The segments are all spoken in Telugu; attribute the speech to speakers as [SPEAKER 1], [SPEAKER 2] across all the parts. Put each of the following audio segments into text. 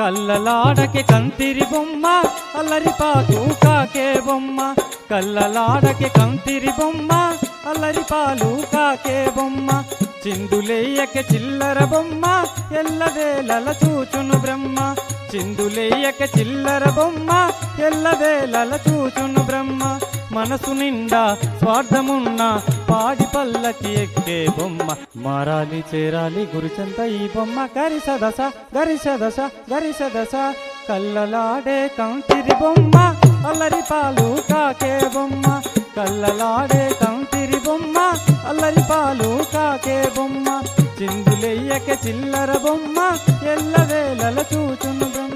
[SPEAKER 1] కళ్ళలాడకి కంతిరి బొమ్మ అల్లరి పాకు కాకే బొమ్మ కళ్ళలాడకి కంతిరి బొమ్మ అల్లరి పాలు కాకే బొమ్మ చిందులేయక చిల్లర బొమ్మ ఎల్లవేళల చూచును బ్రహ్మ చిందులేయక చిల్లర బొమ్మ ఎల్లవేళల చూచును బ్రహ్మ మనసు నిండా స్వార్థమున్న పాడి పల్లకి ఎక్కే బొమ్మ మారాలి చేరాలి గురుచంత ఈ బొమ్మ గరిస దశ గరిస దశ గరిస దశ కళ్ళలాడే కంతిరి బొమ్మ అల్లరి పాలు కాకే బొమ్మ కళ్ళలాడే కంతిరి బొమ్మ అల్లరి పాలు కాకే బొమ్మ చిందులెయ్యక చిల్లర బొమ్మ ఎల్లవేళల చూచును బ్రహ్మ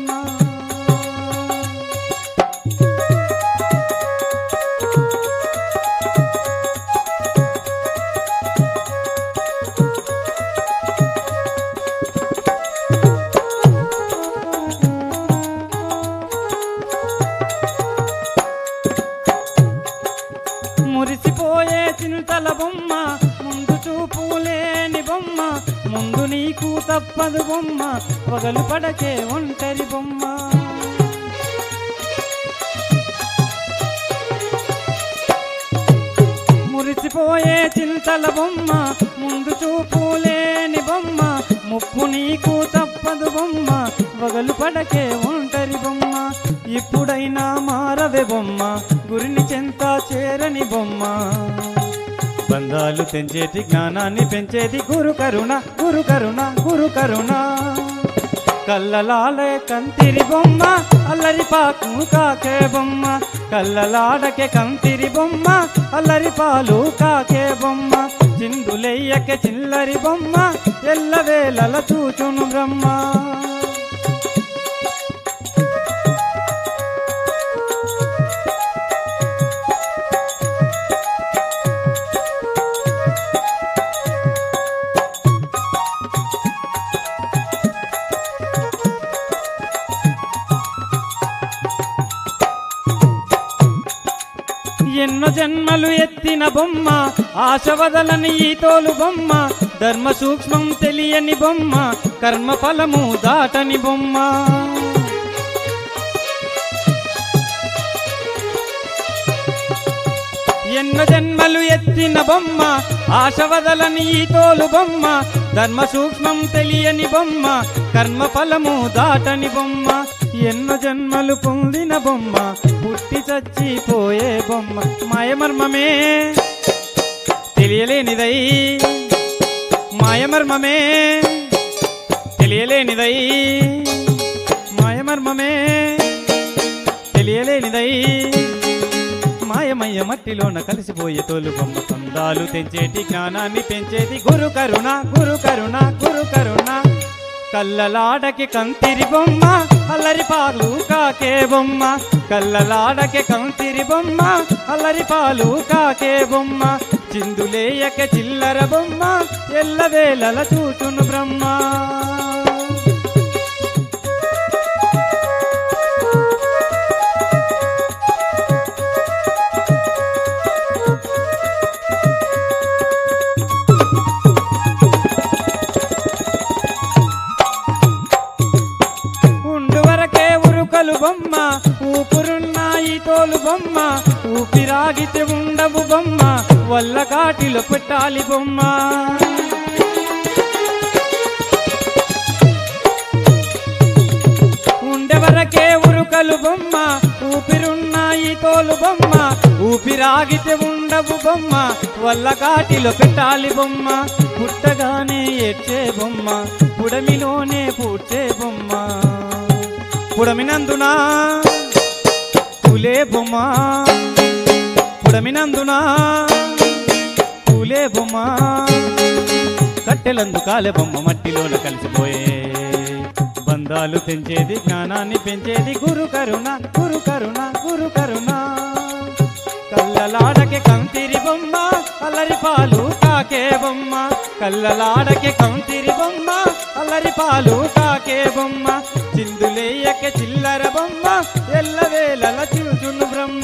[SPEAKER 1] మురిసిపోయే చింతల బొమ్మ ముందు చూపు లేని బొమ్మ ముందు నీకు తప్పదు బొమ్మ పగలు పడకే ఒంటరి బొమ్మ మురిసిపోయే చింతల బొమ్మ ముందు చూపు లేని బొమ్మ ముప్పు నీకు తప్పదు బొమ్మ పగలు పడకే ఒంటరి బొమ్మ ఇప్పుడైనా మారవే బొమ్మ గురిని చెంత చేరని బొమ్మ బంధాలు తెంచేటి జ్ఞానాన్ని పెంచేది గురు కరుణ గురు కరుణ గురు కరుణ కళ్ళలాడే కంతిరి బొమ్మ అల్లరి పాకు కాకే బొమ్మ కళ్ళలాడకే కంతిరి బొమ్మ అల్లరి పాలు కాకే బొమ్మ చిందులెయ్యక చిల్లరి బొమ్మ ఎల్లవేళల చూచును బ్రహ్మ ఎన్నో జన్మలు ఎత్తిన బొమ్మ ఆశ వదలని ఈ తోలు బొమ్మ ధర్మ సూక్ష్మం తెలియని బొమ్మ కర్మ ఫలము దాటని బొమ్మ ఎన్నో జన్మలు ఎత్తిన బొమ్మ ఆశ వదలని ఈ తోలు బొమ్మ ధర్మ సూక్ష్మం తెలియని బొమ్మ కర్మ ఫలము దాటని బొమ్మ ఎన్నో జన్మలు పొందిన బొమ్మ పుట్టి చచ్చిపోయే బొమ్మ మాయమర్మమే తెలియలేనిదై మాయమర్మమే తెలియలేనిదై మాయమర్మమే తెలియలేనిదై మాయమయ్య మట్టిలోన కలిసిపోయే తోలు బొమ్మ సందాలు తెంచేటి జ్ఞానాన్ని పెంచేది గురు కరుణ గురు కరుణ గురు కరుణ కళ్ళలాడకి కంతిరి బొమ్మ అల్లరి పాలు కాకే బొమ్మ కళ్ళలాడకి కంతిరి బొమ్మ అల్లరి పాలు కాకే బొమ్మ చిందులేయక చిల్లర బొమ్మ ఎల్లవేళల చూచును బ్రహ్మ ఉండు వరకే ఉరుకలు బొమ్మ ఊపురున్నాయి తోలు బొమ్మ ఊపిరాగితే ఉండవు బొమ్మ వల్ల కాటిలో పెట్టాలి బొమ్మ ఉండే వరకే ఉరుకలు బొమ్మ ఊపిరున్నాయి తోలు బొమ్మ ఊపిరాగితే ఉండవు బొమ్మ వల్ల కాటిలో పెట్టాలి బొమ్మ పుట్టగానే ఏడ్చే బొమ్మ పుడమిలోనే పూడ్చే బొమ్మ పుడమినందునా పూలే బొమ్మ పుడమినందునా పూలే బొమ్మ కట్టెలందు కాలే బొమ్మ మట్టిలోన కలిసిపోయే బంధాలు పెంచేది జ్ఞానాన్ని పెంచేది గురు కరుణ గురు కరుణ గురు కరుణ కళ్ళలాడకే కంతిరి బొమ్మ అల్లరి పాలు కాకే బొమ్మ కళ్ళలాడకే కంతిరి బొమ్మ అల్లరి పాలు కాకే బొమ్మ చిందులేయక చిల్లర బొమ్మ ఎల్లవేళల చూచును బ్రహ్మ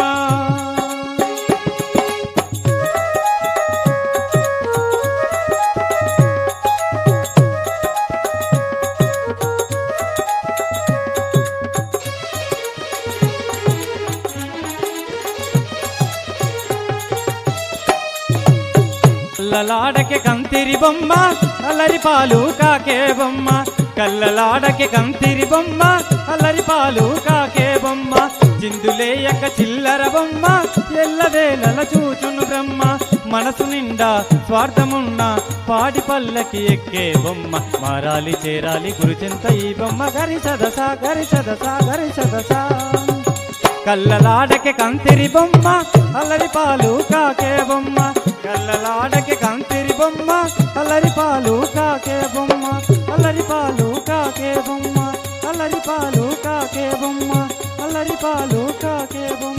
[SPEAKER 1] కంతిరి బొమ్మ అల్లరి పాలు కాకే బొమ్మ కల్లలాడకి కంతిరి బొమ్మ అల్లరి పాలు కాకే బొమ్మ చిందులేయక చిల్లర బొమ్మ ఎల్లవేళల చూచును బ్రహ్మ మనసు నిండా స్వార్థమున్న పాడి పల్లకి ఎక్కే బొమ్మ మారాలి చేరాలి గురుచింత ఈ బొమ్మ గరి సదసా గరి సదసా గరి సదసా కల్లలాడకి కంతిరి బొమ్మ అల్లరి పాలు కాకే బొమ్మ కల్లలాడకి కంతిరి బొమ్మ అల్లరి పాలు కాకే బొమ్మ అల్లరి పాలు కాకే బొమ్మ అల్లరి పాలు కాకే బొమ్మ అల్లరి పాలు కాకే బొమ్మ